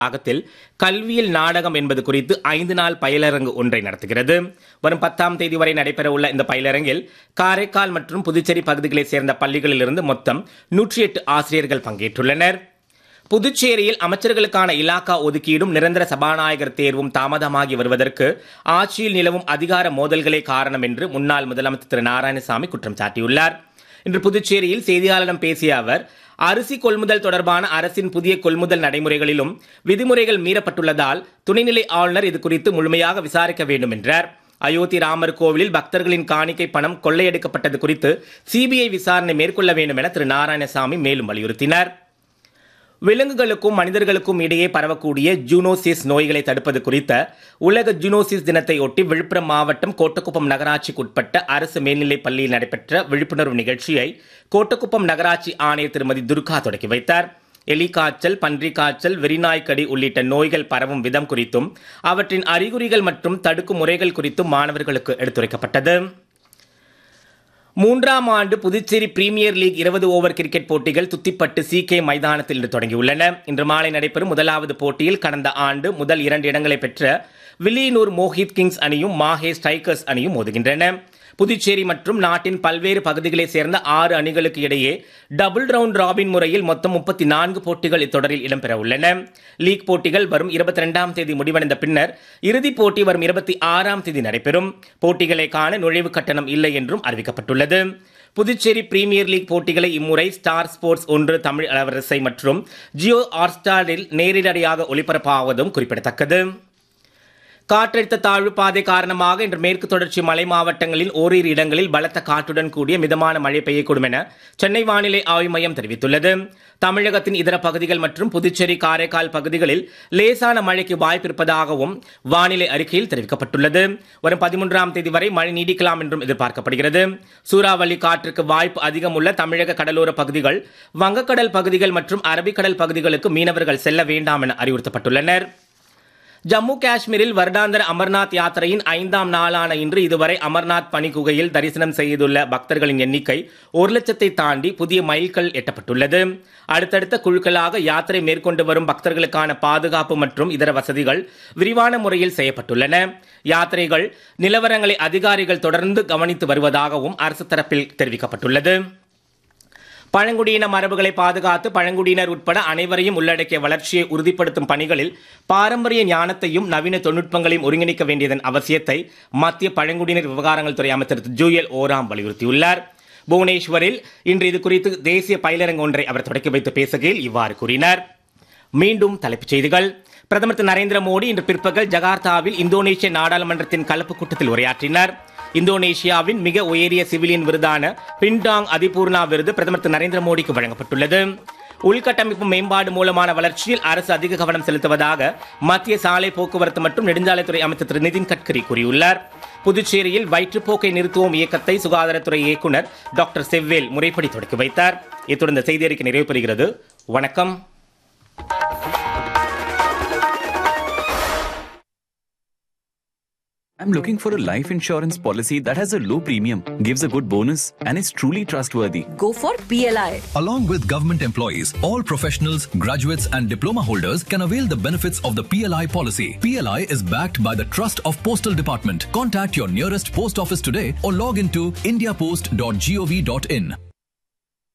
வளாகத்தில் கல்வியல் நாடகம் என்பது குறித்து ஐந்து நாள் பயிலரங்கு ஒன்றை நடத்துகிறது வரும் பத்தாம் தேதி வரை நடைபெறவுள்ள இந்த பயிலரங்கில் காரைக்கால் மற்றும் புதுச்சேரி பகுதிகளைச் சேர்ந்த பள்ளிகளிலிருந்து மொத்தம் நூற்றி எட்டு ஆசிரியர்கள் பங்கேற்றுள்ளனர் புதுச்சேரியில் அமைச்சர்களுக்கான இலாக்கா ஒதுக்கீடும் நிரந்தர சபாநாயகர் தேர்வும் தாமதமாகி வருவதற்கு ஆட்சியில் நிலவும் அதிகார மோதல்களே காரணம் என்று முன்னாள் முதலமைச்சர் திரு நாராயணசாமி குற்றம் சாட்டியுள்ளார் இன்று புதுச்சேரியில் செய்தியாளரிடம் பேசிய அவர் அரிசி கொள்முதல் தொடர்பான அரசின் புதிய கொள்முதல் நடைமுறைகளிலும் விதிமுறைகள் மீறப்பட்டுள்ளதால் துணைநிலை ஆளுநர் இது குறித்து முழுமையாக விசாரிக்க வேண்டும் என்றார் அயோத்தி ராமர் கோவிலில் பக்தர்களின் காணிக்கை பணம் கொள்ளையடிக்கப்பட்டது குறித்து சிபிஐ விசாரணை மேற்கொள்ள வேண்டும் என திரு நாராயணசாமி மேலும் வலியுறுத்தினார் விலங்குகளுக்கும் மனிதர்களுக்கும் இடையே பரவக்கூடிய ஜூனோசிஸ் நோய்களை தடுப்பது குறித்த உலக ஜூனோசிஸ் தினத்தை ஒட்டி விழுப்புரம் மாவட்டம் கோட்டக்குப்பம் நகராட்சிக்கு உட்பட்ட அரசு மேல்நிலைப் பள்ளியில் நடைபெற்ற விழிப்புணர்வு நிகழ்ச்சியை கோட்டக்குப்பம் நகராட்சி ஆணையர் திருமதி துர்கா தொடக்கி வைத்தார் எலி காய்ச்சல் பன்றி காய்ச்சல் வெறிநாய்க்கடி உள்ளிட்ட நோய்கள் பரவும் விதம் குறித்தும் அவற்றின் அறிகுறிகள் மற்றும் தடுக்கும் முறைகள் குறித்தும் மாணவர்களுக்கு எடுத்துரைக்கப்பட்டது மூன்றாம் ஆண்டு புதுச்சேரி பிரீமியர் லீக் இருபது ஓவர் கிரிக்கெட் போட்டிகள் துத்திப்பட்டு சி கே மைதானத்தில் இன்று தொடங்கியுள்ளன இன்று மாலை நடைபெறும் முதலாவது போட்டியில் கடந்த ஆண்டு முதல் இரண்டு இடங்களை பெற்ற வில்லியனூர் மோஹித் கிங்ஸ் அணியும் மாஹே ஸ்ட்ரைக்கர்ஸ் அணியும் மோதுகின்றன புதுச்சேரி மற்றும் நாட்டின் பல்வேறு பகுதிகளைச் சேர்ந்த ஆறு அணிகளுக்கு இடையே டபுள் ரவுண்ட் ராபின் முறையில் மொத்தம் முப்பத்தி நான்கு போட்டிகள் இத்தொடரில் இடம்பெற உள்ளன லீக் போட்டிகள் வரும் இருபத்தி ரெண்டாம் தேதி முடிவடைந்த பின்னர் இறுதிப் போட்டி வரும் இருபத்தி ஆறாம் தேதி நடைபெறும் போட்டிகளை காண நுழைவு கட்டணம் இல்லை என்றும் அறிவிக்கப்பட்டுள்ளது புதுச்சேரி பிரீமியர் லீக் போட்டிகளை இம்முறை ஸ்டார் ஸ்போர்ட்ஸ் ஒன்று தமிழ் அலவரிசை மற்றும் ஜியோ ஹாட்ஸ்டாரில் நேரடியாக ஒளிபரப்பாவதும் குறிப்பிடத்தக்கது காற்றழுத்த தாழ்வு பாதை காரணமாக இன்று மேற்கு தொடர்ச்சி மலை மாவட்டங்களில் ஓரிரு இடங்களில் பலத்த காற்றுடன் கூடிய மிதமான மழை பெய்யக்கூடும் என சென்னை வானிலை ஆய்வு மையம் தெரிவித்துள்ளது தமிழகத்தின் இதர பகுதிகள் மற்றும் புதுச்சேரி காரைக்கால் பகுதிகளில் லேசான மழைக்கு வாய்ப்பிருப்பதாகவும் வானிலை அறிக்கையில் தெரிவிக்கப்பட்டுள்ளது வரும் பதிமூன்றாம் தேதி வரை மழை நீடிக்கலாம் என்றும் எதிர்பார்க்கப்படுகிறது சூறாவளி காற்றுக்கு வாய்ப்பு அதிகம் உள்ள தமிழக கடலோர பகுதிகள் வங்கக்கடல் பகுதிகள் மற்றும் அரபிக்கடல் பகுதிகளுக்கு மீனவர்கள் செல்ல வேண்டாம் என அறிவுறுத்தப்பட்டுள்ளனர் ஜம்மு காஷ்மீரில் வருடாந்திர அமர்நாத் யாத்திரையின் ஐந்தாம் நாளான இன்று இதுவரை அமர்நாத் பனிகுகையில் தரிசனம் செய்துள்ள பக்தர்களின் எண்ணிக்கை ஒரு லட்சத்தை தாண்டி புதிய மைல்கல் எட்டப்பட்டுள்ளது அடுத்தடுத்த குழுக்களாக யாத்திரை மேற்கொண்டு வரும் பக்தர்களுக்கான பாதுகாப்பு மற்றும் இதர வசதிகள் விரிவான முறையில் செய்யப்பட்டுள்ளன யாத்திரைகள் நிலவரங்களை அதிகாரிகள் தொடர்ந்து கவனித்து வருவதாகவும் அரசு தரப்பில் தெரிவிக்கப்பட்டுள்ளது பழங்குடியின மரபுகளை பாதுகாத்து பழங்குடியினர் உட்பட அனைவரையும் உள்ளடக்கிய வளர்ச்சியை உறுதிப்படுத்தும் பணிகளில் பாரம்பரிய ஞானத்தையும் நவீன தொழில்நுட்பங்களையும் ஒருங்கிணைக்க வேண்டியதன் அவசியத்தை மத்திய பழங்குடியினர் விவகாரங்கள் துறை அமைச்சர் ஜூயல் ஓராம் வலியுறுத்தியுள்ளார் புவனேஸ்வரில் இன்று இது குறித்து தேசிய பயிலரங்கு ஒன்றை அவர் தொடக்கி வைத்து பேசுகையில் இவ்வாறு கூறினார் மீண்டும் தலைப்புச் செய்திகள் பிரதமர் திரு நரேந்திர மோடி இன்று பிற்பகல் ஜகார்த்தாவில் இந்தோனேஷிய நாடாளுமன்றத்தின் கலப்பு கூட்டத்தில் உரையாற்றினார் இந்தோனேஷியாவின் மிக உயரிய சிவிலியன் விருதான பின்டாங் அதிபூர்ணா விருது பிரதமர் திரு நரேந்திர மோடிக்கு வழங்கப்பட்டுள்ளது உள்கட்டமைப்பு மேம்பாடு மூலமான வளர்ச்சியில் அரசு அதிக கவனம் செலுத்துவதாக மத்திய சாலை போக்குவரத்து மற்றும் நெடுஞ்சாலைத்துறை அமைச்சர் திரு நிதின் கட்கரி கூறியுள்ளார் புதுச்சேரியில் வயிற்றுப்போக்கை நிறுத்துவோம் இயக்கத்தை சுகாதாரத்துறை இயக்குநர் டாக்டர் செவ்வேல் முறைப்படி தொடக்கி வைத்தார் இத்துடன் இந்த செய்தி அறிக்கை நிறைவு பெறுகிறது வணக்கம் I'm looking for a life insurance policy that has a low premium, gives a good bonus, and is truly trustworthy. Go for PLI. Along with government employees, all professionals, graduates, and diploma holders can avail the benefits of the PLI policy. PLI is backed by the Trust of Postal Department. Contact your nearest post office today or log into indiapost.gov.in.